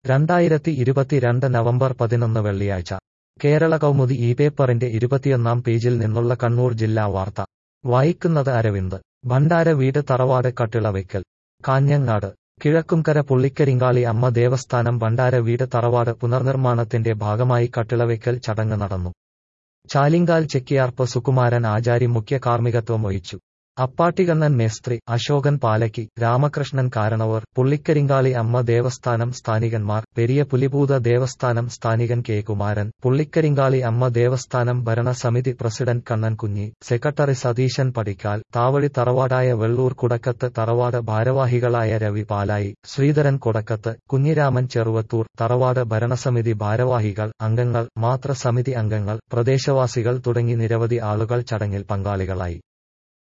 രണ്ടായിരത്തി ഇരുപത്തിരണ്ട് നവംബർ പതിനൊന്ന് വെള്ളിയാഴ്ച കേരള കൗമുദി ഈ പേപ്പറിന്റെ ഇരുപത്തിയൊന്നാം പേജിൽ നിന്നുള്ള കണ്ണൂർ ജില്ലാ വാർത്ത വായിക്കുന്നത് അരവിന്ദ് ഭണ്ഡാര വീട് തറവാട് കട്ടിളവയ്ക്കൽ കാഞ്ഞങ്ങാട് കിഴക്കുംകര പുള്ളിക്കരിങ്കാളി അമ്മ ദേവസ്ഥാനം ഭണ്ഡാര വീട് തറവാട് പുനർനിർമ്മാണത്തിന്റെ ഭാഗമായി കട്ടിളവയ്ക്കൽ ചടങ്ങ് നടന്നു ചാലിങ്കാൽ ചെക്കിയാർപ്പ് സുകുമാരൻ ആചാരി മുഖ്യ കാർമ്മികത്വം വഹിച്ചു അപ്പാട്ടികണ്ണൻ മേസ്ത്രി അശോകൻ പാലക്കി രാമകൃഷ്ണൻ കാരണവർ പുള്ളിക്കരിങ്കാളി അമ്മ ദേവസ്ഥാനം സ്ഥാനികന്മാർ പെരിയ പുലിഭൂത ദേവസ്ഥാനം സ്ഥാനികൻ കെ കുമാരൻ പുള്ളിക്കരിങ്കാളി അമ്മ ദേവസ്ഥാനം ഭരണസമിതി പ്രസിഡന്റ് കണ്ണൻ കുഞ്ഞി സെക്രട്ടറി സതീശൻ പടിക്കാൽ താവഴി തറവാടായ വെള്ളൂർ കുടക്കത്ത് തറവാട് ഭാരവാഹികളായ രവി പാലായി ശ്രീധരൻ കുടക്കത്ത് കുഞ്ഞിരാമൻ ചെറുവത്തൂർ തറവാട് ഭരണസമിതി ഭാരവാഹികൾ അംഗങ്ങൾ മാത്രസമിതി അംഗങ്ങൾ പ്രദേശവാസികൾ തുടങ്ങി നിരവധി ആളുകൾ ചടങ്ങിൽ പങ്കാളികളായി